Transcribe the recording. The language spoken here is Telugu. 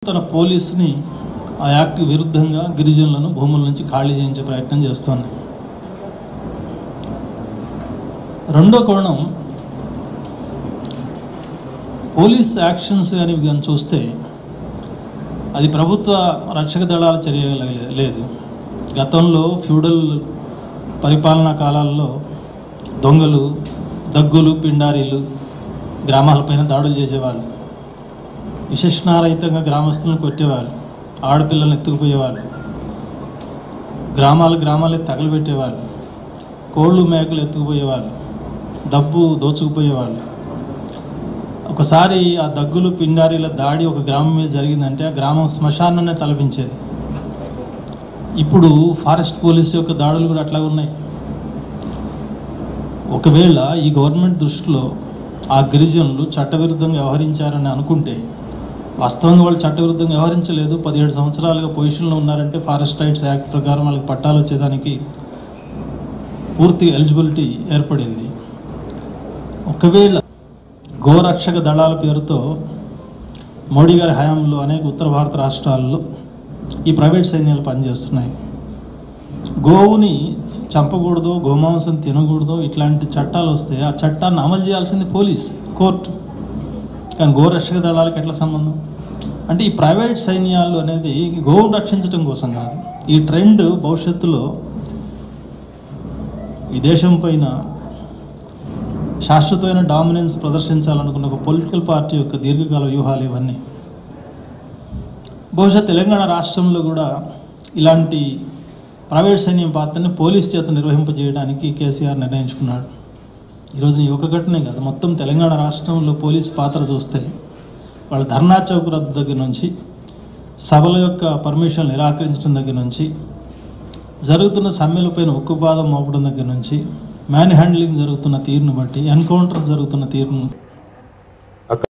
తన పోలీసుని ఆ యాక్ట్ విరుద్ధంగా గిరిజనులను భూముల నుంచి ఖాళీ చేయించే ప్రయత్నం చేస్తోంది రెండో కోణం పోలీస్ యాక్షన్స్ కానీ కానీ చూస్తే అది ప్రభుత్వ రక్షక దళాల చర్య లే- లేదు గతంలో ఫ్యూడల్ పరిపాలనా కాలాల్లో దొంగలు దగ్గులు పిండారీలు గ్రామాలపైన దాడులు చేసేవాళ్ళు విశేషణారహితంగా గ్రామస్తులను కొట్టేవాళ్ళు ఆడపిల్లల్ని ఎత్తుకుపోయేవాళ్ళు గ్రామాలు గ్రామాలే తగలబెట్టేవాళ్ళు కోళ్ళు మేకలు ఎత్తుకుపోయేవాళ్ళు డబ్బు దోచుకుపోయేవాళ్ళు ఒకసారి ఆ దగ్గులు పిండారీల దాడి ఒక గ్రామం మీద జరిగిందంటే ఆ గ్రామం శ్మశానాన్నే తలపించేది ఇప్పుడు ఫారెస్ట్ పోలీస్ యొక్క దాడులు కూడా అట్లా ఉన్నాయి ఒకవేళ ఈ గవర్నమెంట్ దృష్టిలో ఆ గిరిజనులు చట్టవిరుద్ధంగా వ్యవహరించారని అనుకుంటే వాస్తవంగా వాళ్ళు చట్టవిరుద్ధంగా వ్యవహరించలేదు పదిహేడు సంవత్సరాలుగా పొజిషన్లో ఉన్నారంటే ఫారెస్ట్ రైట్స్ యాక్ట్ ప్రకారం వాళ్ళకి పట్టాలు వచ్చేదానికి పూర్తి ఎలిజిబిలిటీ ఏర్పడింది ఒకవేళ గోరక్షక దళాల పేరుతో మోడీ గారి హయాంలో అనేక ఉత్తర భారత రాష్ట్రాల్లో ఈ ప్రైవేట్ సైన్యాలు పనిచేస్తున్నాయి గోవుని చంపకూడదు గోమాంసం తినకూడదు ఇట్లాంటి చట్టాలు వస్తే ఆ చట్టాన్ని అమలు చేయాల్సింది పోలీస్ కోర్టు కానీ గోరక్షక దళాలకు ఎట్లా సంబంధం అంటే ఈ ప్రైవేట్ సైన్యాలు అనేది గోవును రక్షించడం కోసం కాదు ఈ ట్రెండ్ భవిష్యత్తులో ఈ దేశం పైన శాశ్వతమైన డామినెన్స్ ప్రదర్శించాలనుకున్న ఒక పొలిటికల్ పార్టీ యొక్క దీర్ఘకాల వ్యూహాలు ఇవన్నీ బహుశా తెలంగాణ రాష్ట్రంలో కూడా ఇలాంటి ప్రైవేట్ సైన్యం పాత్రని పోలీస్ చేత నిర్వహింపజేయడానికి కేసీఆర్ నిర్ణయించుకున్నాడు ఈరోజు ఈ ఒక ఘటనే కాదు మొత్తం తెలంగాణ రాష్ట్రంలో పోలీస్ పాత్ర చూస్తే వాళ్ళ ధర్నా చౌక్ రద్దు దగ్గర నుంచి సభల యొక్క పర్మిషన్ నిరాకరించడం దగ్గర నుంచి జరుగుతున్న సమ్మెలపైన ఉక్కుపాదం మోపడం దగ్గర నుంచి మ్యాన్ హ్యాండ్లింగ్ జరుగుతున్న తీరును బట్టి ఎన్కౌంటర్ జరుగుతున్న తీరును